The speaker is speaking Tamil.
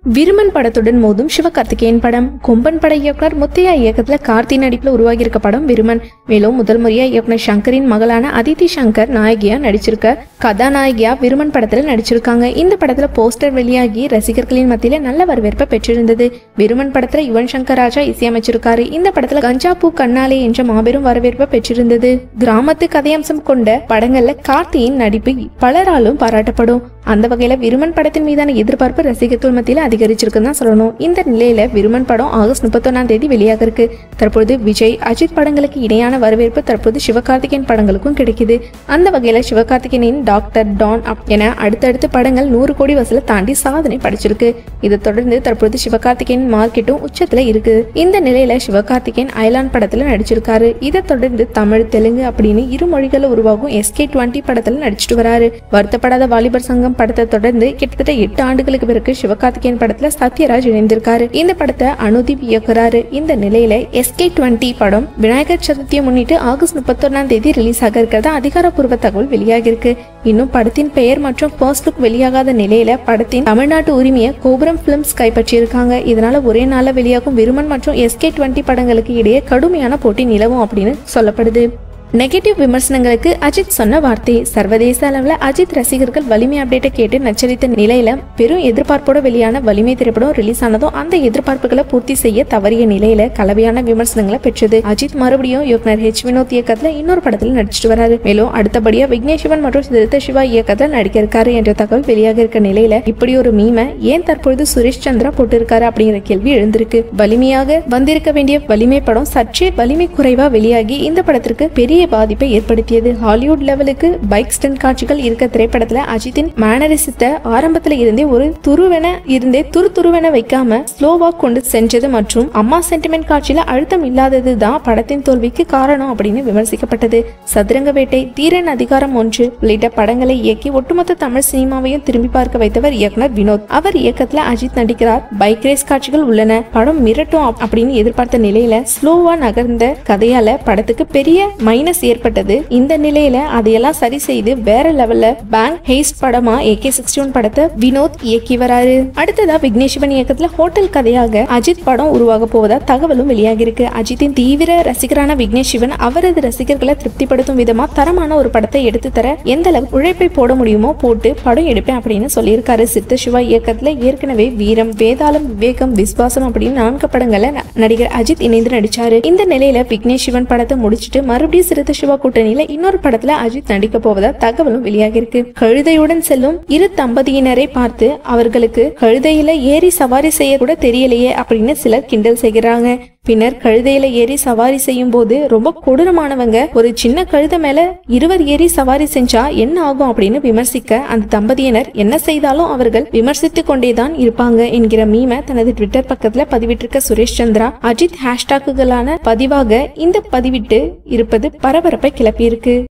விருமன் படத்துடன் மோதும் சிவகார்த்திகேயன் படம் கொம்பன் பட இயக்குனர் முத்தையா இயக்கத்துல கார்த்தி நடிப்புல உருவாகி இருக்க படம் விருமன் மேலும் முதல் முறையா இயக்குனர் சங்கரின் மகளான அதித்தி சங்கர் நாயகியா நடிச்சிருக்க கதாநாயகியா விருமன் படத்துல நடிச்சிருக்காங்க இந்த படத்துல போஸ்டர் வெளியாகி ரசிகர்களின் மத்தியில நல்ல வரவேற்பை பெற்றிருந்தது விருமன் படத்துல யுவன் சங்கர் ராஜா இசையமைச்சிருக்காரு இந்த படத்துல கஞ்சா பூ கண்ணாலே என்ற மாபெரும் வரவேற்பை பெற்றிருந்தது கிராமத்து கதையம்சம் கொண்ட படங்கள்ல கார்த்தியின் நடிப்பு பலராலும் பாராட்டப்படும் அந்த வகையில விருமன் படத்தின் மீதான எதிர்பார்ப்பு ரசிகர்கள் மத்தியில அதிகரிச்சிருக்குன்னு தான் சொல்லணும் இந்த நிலையில விருமன் படம் ஆகஸ்ட் முப்பத்தொன்னாம் தேதி வெளியாக இருக்கு தற்பொழுது விஜய் அஜித் படங்களுக்கு இணையான வரவேற்பு தற்போது சிவகார்த்திகேயன் படங்களுக்கும் கிடைக்குது அந்த வகையில சிவகார்த்திகேயனின் டாக்டர் டான் அப் என அடுத்தடுத்த படங்கள் நூறு கோடி வசூலை தாண்டி சாதனை படிச்சிருக்கு இதை தொடர்ந்து தற்போது சிவகார்த்திகேயன் மார்க்கெட்டும் உச்சத்துல இருக்கு இந்த நிலையில சிவகார்த்திகேயன் அயலான் படத்துல நடிச்சிருக்காரு இதை தொடர்ந்து தமிழ் தெலுங்கு அப்படின்னு இரு மொழிகளில் உருவாகும் எஸ்கே டுவெண்ட்டி படத்துல நடிச்சிட்டு வராரு வருத்தப்படாத வாலிபர் சங்கம் படத்தை தொடர்ந்து கிட்டத்தட்ட எட்டு ஆண்டுகளுக்கு பிறகு சிவகார்த்திகேயன் படத்துல சத்யராஜ் இணைந்திருக்காரு இந்த படத்தை அனுதீப் இயக்குறாரு இந்த நிலையில எஸ்கே டுவெண்ட்டி படம் விநாயகர் சதுர்த்தியை முன்னிட்டு ஆகஸ்ட் முப்பத்தொன்னாம் தேதி ரிலீஸ் ஆக இருக்கிறதா அதிகாரப்பூர்வ தகவல் வெளியாகிருக்கு இன்னும் படத்தின் பெயர் மற்றும் ஃபர்ஸ்ட் லுக் வெளியாகாத நிலையில படத்தின் தமிழ்நாட்டு உரிமையை கோபுரம் பிலிம்ஸ் கைப்பற்றியிருக்காங்க இதனால ஒரே நாள்ல வெளியாகும் விருமன் மற்றும் எஸ்கே டுவெண்ட்டி படங்களுக்கு இடையே கடுமையான போட்டி நிலவும் அப்படின்னு சொல்லப்படுது நெகட்டிவ் விமர்சனங்களுக்கு அஜித் சொன்ன வார்த்தை சர்வதேச அளவில் அஜித் ரசிகர்கள் வலிமை அப்டேட்டை கேட்டு நச்சரித்த நிலையில பெரும் எதிர்பார்ப்போட வெளியான வலிமை திரைப்படம் ரிலீஸ் ஆனதும் அந்த எதிர்பார்ப்புகளை பூர்த்தி செய்ய தவறிய நிலையில கலவையான விமர்சனங்களை பெற்றது அஜித் மறுபடியும் இயக்குனர் ஹெச் வினோத் இயக்கத்துல இன்னொரு படத்துல நடிச்சிட்டு வராரு மேலும் அடுத்தபடியா விக்னேஷ் சிவன் மற்றும் சிறுத்தை சிவா இயக்கத்துல நடிக்க இருக்காரு என்ற தகவல் வெளியாக இருக்க நிலையில இப்படி ஒரு மீமை ஏன் தற்பொழுது சுரேஷ் சந்திரா போட்டிருக்காரு அப்படிங்கிற கேள்வி எழுந்திருக்கு வலிமையாக வந்திருக்க வேண்டிய வலிமை படம் சற்றே வலிமை குறைவா வெளியாகி இந்த படத்திற்கு பெரிய பாதிப்பை ஏற்படுத்தியது ஹாலிவுட் லெவலுக்கு பைக் ஸ்டன் காட்சிகள் இருக்க திரைப்படத்துல அஜித்தின் மேனரிசத்தை ஆரம்பத்துல இருந்தே ஒரு துருவென இருந்தே துரு துருவென வைக்காம ஸ்லோவா கொண்டு சென்றது மற்றும் அம்மா சென்டிமெண்ட் காட்சியில அழுத்தம் இல்லாதது தான் படத்தின் தோல்விக்கு காரணம் அப்படின்னு விமர்சிக்கப்பட்டது சதுரங்க வேட்டை தீரன் அதிகாரம் ஒன்று உள்ளிட்ட படங்களை இயக்கி ஒட்டுமொத்த தமிழ் சினிமாவையும் திரும்பி பார்க்க வைத்தவர் இயக்குனர் வினோத் அவர் இயக்கத்துல அஜித் நடிக்கிறார் பைக் ரேஸ் காட்சிகள் உள்ளன படம் மிரட்டும் அப்- அப்படின்னு எதிர்பார்த்த நிலையில ஸ்லோவா நகர்ந்த கதையால படத்துக்கு பெரிய மைனஸ் ஏற்பட்டது இந்த நிலையில அதையெல்லாம் சரி செய்து வேற லெவல்ல பேங்க் ஹெய்ஸ்ட் படமா ஏகே சிக்ஸ்டி ஒன் படத்தை வினோத் இயக்கி வராரு அடுத்ததா விக்னேஷ்வன் இயக்கத்துல ஹோட்டல் கதையாக அஜித் படம் உருவாக போவதா தகவலும் வெளியாகி இருக்கு அஜித்தின் தீவிர ரசிகரான விக்னேஷ் சிவன் அவரது ரசிகர்களை திருப்திப்படுத்தும் விதமா தரமான ஒரு படத்தை எடுத்து தர எந்த அளவுக்கு உழைப்பை போட முடியுமோ போட்டு படம் எடுப்பேன் அப்படின்னு சொல்லியிருக்காரு சித்த சிவா இயக்கத்துல ஏற்கனவே வீரம் வேதாளம் விவேகம் விஸ்வாசம் அப்படின்னு நான்கு படங்கள்ல ந- நடிகர் அஜித் இணைந்து நடிச்சாரு இந்த நிலையில விக்னேஷ் சிவன் படத்தை முடிச்சிட்டு மறுபடியும் சிறுத்தை சிவா கூட்டணியில இன்னொரு படத்துல அஜித் நடிக்க போவதா தகவலும் வெளியாகி இருக்கு கழுதையுடன் செல்லும் இரு தம்பதியினரை பார்த்து அவர்களுக்கு கழுதையில ஏறி சவாரி செய்ய கூட தெரியலையே அப்படின்னு சிலர் கிண்டல் செய்கிறாங்க பின்னர் கழுதையில ஏறி சவாரி செய்யும் போது ரொம்ப கொடூரமானவங்க ஒரு சின்ன கழுதை மேல இருவர் ஏறி சவாரி செஞ்சா என்ன ஆகும் அப்படின்னு விமர்சிக்க அந்த தம்பதியினர் என்ன செய்தாலும் அவர்கள் விமர்சித்து கொண்டேதான் இருப்பாங்க என்கிற மீம தனது ட்விட்டர் பக்கத்துல பதிவிட்டிருக்க சுரேஷ் சந்திரா அஜித் ஹேஷ்டாக்குகளான பதிவாக இந்த பதிவிட்டு இருப்பது பரபரப்பை கிளப்பியிருக்கு